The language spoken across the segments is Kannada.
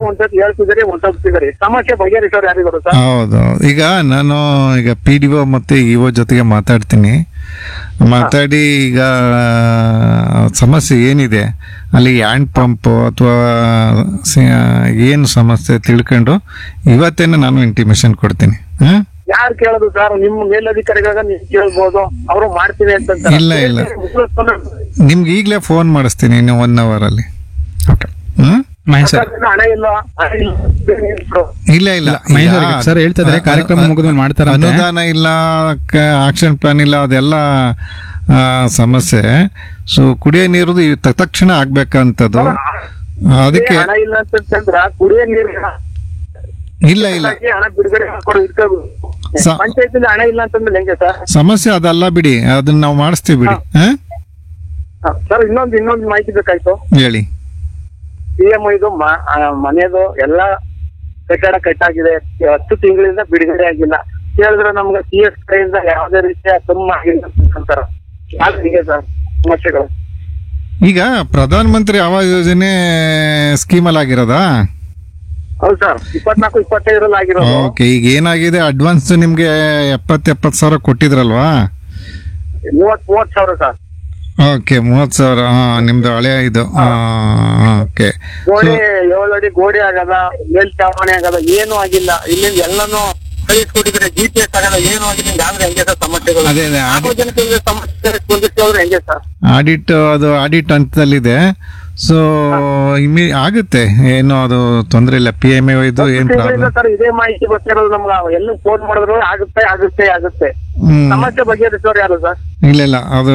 ಒಂದ್ಸತಿ ಹೇಳ್ತಿದ್ರಿ ಒಂದ್ಸತಿ ಸಮಸ್ಯೆ ಬಗೆಹರಿಸೋರು ಯಾರಿಗೂ ಸರ್ ಹೌದು ಈಗ ನಾನು ಈಗ ಪಿ ಡಿ ಒ ಮತ್ತು ಇಒ ಜೊತೆಗೆ ಮಾತಾಡ್ತೀನಿ ಮಾತಾಡಿ ಈಗ ಸಮಸ್ಯೆ ಏನಿದೆ ಅಲ್ಲಿ ಹ್ಯಾಂಡ್ ಪಂಪ್ ಅಥವಾ ಏನು ಸಮಸ್ಯೆ ತಿಳ್ಕೊಂಡು ಇವತ್ತೇನೆ ನಾನು ಇಂಟಿಮೇಷನ್ ಕೊಡ್ತೀನಿ ಹಾಂ ಯಾರು ಕೇಳೋದು ಸರ್ ನಿಮ್ ಮೇಲಧಿಕಾರಿಗಳಾಗ ನೀವು ಕೇಳ್ಬೋದು ಅವರು ಮಾಡ್ತೀನಿ ಅಂತ ಇಲ್ಲ, ಇಲ್ಲ. ನಿಮ್ಗೆ ಈಗಲೇ ಫೋನ್ ಮಾಡಿಸ್ತೀನಿ ಇನ್ನು ಒನ್ ಅವರಲ್ಲಿ ಓಕೆ ಹ್ಞೂ ಮಹೇಶ್ ಸರ್ ಹಣ ಇಲ್ಲ ಹಣ ಇಲ್ಲ ಇಲ್ಲ ಇಲ್ಲ ಮಹೇಶ್ ಈಗ ಅವ್ರಿಗೆ ಸರ್ ಹೇಳ್ತಾ ಇದ್ದಾರೆ, ಕಾರ್ಯಕ್ರಮ ಮುಗಿದ್ಮೇಲೆ ಮಾಡ್ತಾರಂತೆ. ಅನುದಾನ ಇಲ್ಲ ಆಕ್ಷನ್ ಪ್ಲಾನ್ ಇಲ್ಲ ಅದೆಲ್ಲ ಆ, ಸಮಸ್ಯೆ ಸೊ ಕುಡಿಯೋ ನೀರು ತಕ್ಷಣ ಆಗ್ಬೇಕಂತದ್ದು ಅದಕ್ಕೆ ಹಣ ಇಲ್ಲ ಅಂತಂದ್ರ ಕುಡಿಯೋ ನೀರು ಇಲ್ಲ ಇಲ್ಲ ಹಣ ಬಿಡುಗಡೆ ಮಾಡ್ಕೊಡು ಇಟ್ಕೋಬೇಕು ಸ- ಪಂಚಾಯತಿಂದ ಹಣ ಇಲ್ಲ ಅಂತಂದ್ರೆ ಹೆಂಗೆ ಸರ್ ಸಮಸ್ಯೆ ಅದಲ್ಲ ಬಿಡಿ ಅದನ್ನ ನಾವು ಮಾಡಿಸ್ತೀವಿ ಬಿಡಿ ಹಾ? ಸರ್ ಇನ್ನೊಂದು ಇನ್ನೊಂದು ಮಾಹಿತಿ ಬೇಕಾಯ್ತು ಹೇಳಿ ಪಿ ಎಂ ಇದು ಮ- ಆ, ಮನೆದು ಎಲ್ಲ ಕಟ್ಟಡ ಕಟ್ಟಾಗಿದೆ ಹತ್ತು ತಿಂಗಳಿಂದ ಬಿಡುಗಡೆ ಆಗಿಲ್ಲ ಕೇಳಿದ್ರೆ ನಮ್ಗೆ ಸಿ ಎಸ್ ಕಡೆಯಿಂದ ಯಾವುದೇ ರೀತಿಯ ಕಮ್ಮಿ ಆಗಿಲ್ಲ ಅಂತಾರ ಯಾಕೆ ಹೀಗೆ ಸರ್ ಸಮಸ್ಯೆಗಳು ಈಗ ಪ್ರಧಾನ ಮಂತ್ರಿ ಆವಾಸ್ ಯೋಜನೆ ಸ್ಕೀಮಲ್ಲಿ ಆಗಿರೋದಾ ಹೌದು ಸರ್ ಇಪ್ಪತ್ನಾಲ್ಕು ಇಪ್ಪತ್ತೈದರಲ್ಲಿ ಆಗಿರೋದು ಓಕೆ ಈಗ ಏನಾಗಿದೆ ಅಡ್ವಾನ್ಸ್ ನಿಮ್ಗೆ ಎಪ್ಪತ್ತು ಎಪ್ಪತ್ತು ಸಾವಿರ ಕೊಟ್ಟಿದ್ರಲ್ವಾ ಮೂವತ್ ಮೂವತ್ ಸಾವಿರ ಸರ್ ಓಕೆ ಮೂವತ್ತು ಸಾವಿರ ಹಾ ನಿಮ್ದು ಹಳೆ ಇದು ಓಕೆ ಗೋಡೆ ಏಳು ಅಡಿ ಗೋಡೆ ಆಗದ ಮೇಲ್ಚಾವಣಿ ಆಗದ ಏನು ಆಗಿಲ್ಲ ಇಲ್ಲಿಂದ ಎಲ್ಲಾನು ಕಳಿಸ್ಕೊಟ್ಟಿದ್ರೆ ಜಿ ಪಿ ಎಸ್ ಆಗದ ಏನು ಆಗಿಲ್ಲ ಆದ್ರೆ ಹೆಂಗೆ ಸರ್ ಸಮಸ್ಯೆಗಳು ಅದೇ ಅದೇ ನಾಲ್ಕು ಜನಕ್ಕೆ ಸಮಸ್ಯೆ ಸ್ಪಂದಿಸಿದ್ರೆ ಹೆಂಗೆ ಸರ್ ಆಡಿಟ್ ಅದು ಆಡಿಟ್ ಹಂತದಲ್ಲಿದೆ ಸೊ ಇಮಿ ಆಗುತ್ತೆ ಏನು ಅದು ತೊಂದರೆ ಇಲ್ಲ ಪಿ ಎಮ್ ಇದು ಏನ್ ತಿಂಗಳಿಂದ ಪ್ರಾಬ್ಲಮ್ ಸರ್ ಇದೇ ಮಾಹಿತಿ ಗೊತ್ತಿರೋದು ನಮ್ಗೆ ಎಲ್ಲ ಫೋನ್ ಮಾಡಿದ್ರು ಆಗುತ್ತೆ ಆಗುತ್ತೆ ಆಗುತ್ತೆ ಹ್ಮ್ ಸಮಸ್ಯೆ ಬಗೆಹರಿಸೋರು ಯಾರು ಸರ್ ಇಲ್ಲ ಇಲ್ಲ ಅದು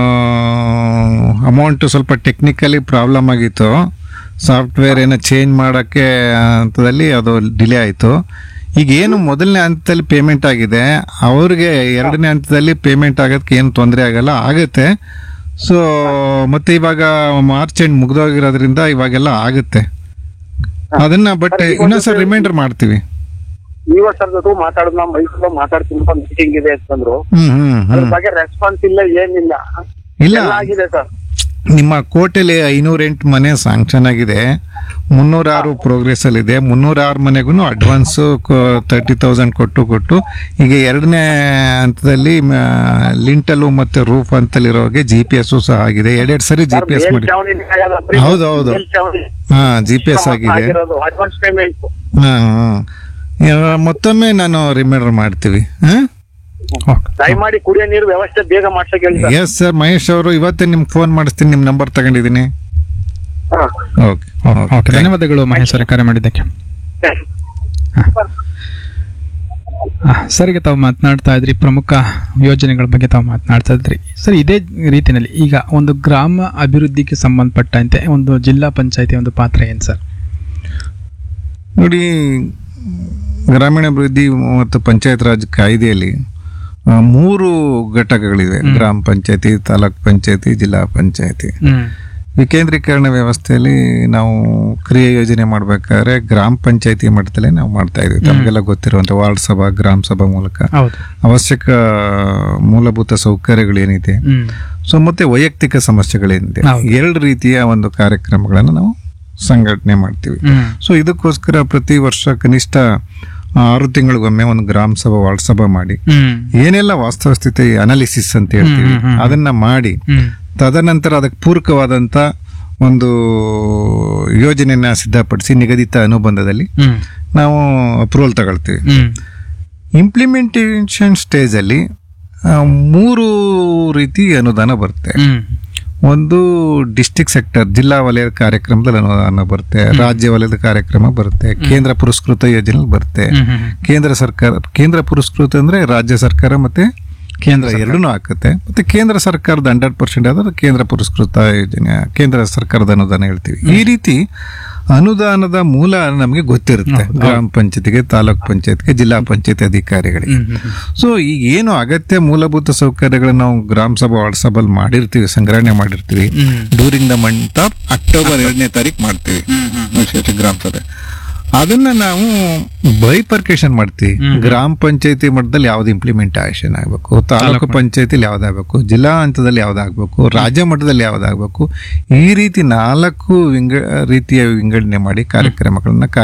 ಅಮೌಂಟ್ ಸ್ವಲ್ಪ ಟೆಕ್ನಿಕಲಿ ಪ್ರಾಬ್ಲಮ್ ಆಗಿತ್ತು ಸಾಫ್ಟ್ವೇರ್ ಏನೋ ಚೇಂಜ್ ಮಾಡೋಕ್ಕೆ ಹಂತದಲ್ಲಿ ಅದು ಡಿಲೇ ಆಯಿತು ಈಗ ಏನು ಮೊದಲನೇ ಹಂತದಲ್ಲಿ ಪೇಮೆಂಟ್ ಆಗಿದೆ ಅವ್ರಿಗೆ ಎರಡನೇ ಹಂತದಲ್ಲಿ ಪೇಮೆಂಟ್ ಆಗೋದಕ್ಕೆ ಏನು ತೊಂದರೆ ಆಗಲ್ಲ ಆಗುತ್ತೆ ಸೊ ಮತ್ತೆ ಇವಾಗ ಮಾರ್ಚ್ ಎಂಡ್ ಮುಗ್ದೋಗಿರೋದ್ರಿಂದ ಇವಾಗೆಲ್ಲ ಆಗುತ್ತೆ ಅದನ್ನ ಬಟ್ ಇನ್ನೊಂದ್ಸಲ ರಿಮೈಂಡರ್ ಮಾಡ್ತೀವಿ ನೀವ ಸರ್ ಜೊತೆ ಮಾತಾಡಿದ್ ನಾವು ಮೈಸೂರು ಮಾತಾಡ್ತೀನಿ ಮೀಟಿಂಗ್ ಇದೆ ಅಂತಂದ್ರು ಹ್ಮ್ ಹ್ಮ್ ಅದ್ರ ಹ್ಮ್ ಬಗ್ಗೆ ರೆಸ್ಪಾನ್ಸ್ ಇಲ್ಲ ಏನಿಲ್ಲ ಇಲ್ಲ ಎಲ್ಲ ಆಗಿದೆ ಸರ್ ನಿಮ್ಮ ಕೋಟೆಲಿ ಐನೂರ ಎಂಟು ಮನೆ ಸ್ಯಾಂಕ್ಷನ್ ಆಗಿದೆ ಮುನ್ನೂರ ಆರು ಪ್ರೋಗ್ರೆಸ್ ಅಲ್ಲಿ ಇದೆ ಮುನ್ನೂರ ಆರು ಮನೆಗೂ ಅಡ್ವಾನ್ಸ್ ತರ್ಟಿ ತೌಸಂಡ್ ಕೊಟ್ಟು ಕೊಟ್ಟು ಈಗ ಎರಡನೇ ಹಂತದಲ್ಲಿ ಲಿಂಟಲು ಮತ್ತೆ ರೂಫ್ ಅಂತಲ್ಲಿರೋಗೆ ಜಿ ಪಿ ಎಸ್ ಸಹ ಆಗಿದೆ ಎರಡೆರಡು ಸರಿ ಜಿ ಪಿ ಎಸ್ ಮಾಡಿ ಮೇಲ್ಛಾವಣಿ ಆಗದ, ಪ್ರೀ- ಹೌದು, ಹೌದು. ಮೇಲ್ಛಾವಣಿ ಹಾ ಜಿ ಪಿ ಎಸ್ ಆಗಿದೆ ಆಗಿರೋದು ಅಡ್ವಾನ್ಸ್ ಪೇಮೆಂಟ್ ಹಾ ಹಾ. ಇವಾಗ ಮತ್ತೊಮ್ಮೆ ನಾನು ರಿಮೈಂಡರ್ ಮಾಡ್ತೀವಿ ಹಾ ಓಕೆ ದಯಮಾಡಿ ಕುಡಿಯೋ ನೀರು ವ್ಯವಸ್ಥೆ ಬೇಗ ಮಾಡ್ಸಕ್ ಹೇಳಿ ಸರ್ ಎಸ್ ಸರ್ ಮಹೇಶ್ ಅವರು ಇವತ್ತೇ ನಿಮ್ಗೆ ಫೋನ್ ಮಾಡಿಸ್ತೀನಿ ನಿಮ್ಮ ನಂಬರ್ ತಗೊಂಡಿದ್ದೀನಿ ಹಾ. ಓಕೆ ಓಕೆ ಧನ್ಯವಾದಗಳು ಮಹೇಶ್ ಅವರೇ ಕರೆ ಮಾಡಿದ್ದಕ್ಕೆ ಆ, ಸರ್ ಈಗ ತಾವು ಮಾತನಾಡ್ತಾ ಇದ್ರಿ ಪ್ರಮುಖ ಯೋಜನೆಗಳ ಬಗ್ಗೆ ತಾವು ಮಾತನಾಡ್ತಾ ಇದ್ರಿ ಸರ್ ಇದೇ ರೀತಿಯಲ್ಲಿ ಈಗ ಒಂದು ಗ್ರಾಮ ಅಭಿವೃದ್ಧಿಗೆ ಸಂಬಂಧಪಟ್ಟಂತೆ ಒಂದು ಜಿಲ್ಲಾ ಪಂಚಾಯತಿ ಒಂದು ಪಾತ್ರ ಏನು ಸರ್ ನೋಡಿ ಗ್ರಾಮೀಣಾಭಿವೃದ್ಧಿ ಮತ್ತು ಪಂಚಾಯತ್ ರಾಜ್ ಕಾಯ್ದೆಯಲ್ಲಿ ಆ, ಮೂರು ಘಟಕಗಳಿವೆ ಗ್ರಾಮ ಪಂಚಾಯತಿ ತಾಲೂಕ್ ಪಂಚಾಯತಿ ಜಿಲ್ಲಾ ಪಂಚಾಯತಿ ವಿಕೇಂದ್ರೀಕರಣ ವ್ಯವಸ್ಥೆಯಲ್ಲಿ ನಾವು ಕ್ರಿಯೆ ಯೋಜನೆ ಮಾಡ್ಬೇಕಾದ್ರೆ ಗ್ರಾಮ ಪಂಚಾಯತಿ ಮಟ್ಟದಲ್ಲೇ ನಾವು ಮಾಡ್ತಾ ಇದ್ವಿ ತಮಗೆಲ್ಲ ಗೊತ್ತಿರುವಂತ ವಾರ್ಡ್ ಸಭಾ ಗ್ರಾಮ ಸಭಾ ಮೂಲಕ ಹೌದು ಅವಶ್ಯಕ ಮೂಲಭೂತ ಸೌಕರ್ಯಗಳೇನಿದೆ ಹ್ಮ್ ಸೊ ಮತ್ತೆ ವೈಯಕ್ತಿಕ ಸಮಸ್ಯೆಗಳೇನಿದೆ ಹೌದು. ಎರಡು ರೀತಿಯ ಒಂದು ಕಾರ್ಯಕ್ರಮಗಳನ್ನು ನಾವು ಸಂಘಟನೆ ಮಾಡ್ತೀವಿ ಹ್ಮ್ ಸೊ ಇದಕ್ಕೋಸ್ಕರ ಪ್ರತಿ ವರ್ಷ ಕನಿಷ್ಠ ಆರು ತಿಂಗಳಿಗೊಮ್ಮೆ ಒಂದು ಗ್ರಾಮ ಸಭಾ ವಾರ್ಡ್ ಸಭಾ ಮಾಡಿ ಹ್ಮ್ ಏನೆಲ್ಲ ವಾಸ್ತವ ಸ್ಥಿತಿ ಅನಾಲಿಸಿಸ್ ಅಂತ ಹೇಳ್ತೀವಿ ಹ್ಮ್, ಹ್ಮ್, ಹ್ಮ್. ಅದನ್ನ ಮಾಡಿ ಹ್ಮ್ ತದನಂತರ ಅದಕ್ಕೆ ಪೂರಕವಾದಂತ ಒಂದು ಯೋಜನೆಯನ್ನ ಸಿದ್ಧಪಡಿಸಿ ನಿಗದಿತ ಅನುಬಂಧದಲ್ಲಿ ಹ್ಮ್ ನಾವು ಅಪ್ರೂವಲ್ ತಗೊಳ್ತೀವಿ ಹ್ಮ್ ಇಂಪ್ಲಿಮೆಂಟೇಷನ್ ಸ್ಟೇಜಲ್ಲಿ ಆ, ಮೂರು ರೀತಿ ಅನುದಾನ ಬರುತ್ತೆ ಹ್ಮ್ ಒಂದು ಡಿಸ್ಟಿಕ್ ಸೆಕ್ಟರ್ ಜಿಲ್ಲಾ ವಲಯದ ಕಾರ್ಯಕ್ರಮದಲ್ಲಿ ಅನುದಾನ ಬರುತ್ತೆ ರಾಜ್ಯ ವಲಯದ ಕಾರ್ಯಕ್ರಮ ಬರುತ್ತೆ ಕೇಂದ್ರ ಪುರಸ್ಕೃತ ಯೋಜನೆ ಬರುತ್ತೆ ಹ್ಮ್ ಹ್ಮ್ ಕೇಂದ್ರ ಸರ್ಕಾರ ಕೇಂದ್ರ ಪುರಸ್ಕೃತ ಅಂದ್ರೆ ರಾಜ್ಯ ಸರ್ಕಾರ ಮತ್ತೆ ಕೇಂದ್ರ ಎರಡನ್ನೂ ಹಾಕುತ್ತೆ ಮತ್ತೆ ಕೇಂದ್ರ ಸರ್ಕಾರದ ಹಂಡ್ರೆಡ್ ಪರ್ಸೆಂಟ್ ಆದ್ರೆ ಕೇಂದ್ರ ಪುರಸ್ಕೃತ ಯೋಜನೆ ಕೇಂದ್ರ ಸರ್ಕಾರದ ಅನುದಾನ ಹೇಳ್ತೀವಿ ಈ ರೀತಿ ಅನುದಾನದ ಮೂಲ ನಮಗೆ ಗೊತ್ತಿರುತ್ತೆ ಗ್ರಾಮ ಪಂಚಾಯತಿಗೆ ತಾಲೂಕ್ ಪಂಚಾಯತ್ಗೆ ಜಿಲ್ಲಾ ಪಂಚಾಯತ್ ಅಧಿಕಾರಿಗಳಿಗೆ ಹ್ಮ್ ಹ್ಮ್ ಸೊ ಈಗ ಏನು ಅಗತ್ಯ ಮೂಲಭೂತ ಸೌಕರ್ಯಗಳನ್ನ ನಾವು ಗ್ರಾಮ ಸಭಾ ವಾರ್ಡ್ ಸಭೆಯಲ್ಲಿ ಮಾಡಿರ್ತೀವಿ ಸಂಗ್ರಹಣೆ ಮಾಡಿರ್ತೀವಿ hmm during the month of October ಎರಡನೇ ತಾರೀಕು ಮಾಡ್ತೀವಿ ವಿಶೇಷ ಗ್ರಾಮ ಸಭೆ ಅದನ್ನ ನಾವು ಬೈಪರ್ಕೇಶನ್ ಮಾಡ್ತೀವಿ ಗ್ರಾಮ ಪಂಚಾಯತಿ ಮಟ್ಟದಲ್ಲಿ ಯಾವ್ದು ಇಂಪ್ಲಿಮೆಂಟೇಷನ್ ಆಗಬೇಕು ತಾಲೂಕು ಪಂಚಾಯತಿಲಿ ಯಾವ್ದಾಗಬೇಕು ಜಿಲ್ಲಾ ಹಂತದಲ್ಲಿ ಯಾವ್ದಾಗಬೇಕು ರಾಜ್ಯ ಮಟ್ಟದಲ್ಲಿ ಯಾವ್ದಾಗಬೇಕು ಈ ರೀತಿ ನಾಲ್ಕು ವಿಂಗ ರೀತಿಯ ವಿಂಗಡಣೆ ಮಾಡಿ ಕಾರ್ಯಕ್ರಮಗಳನ್ನ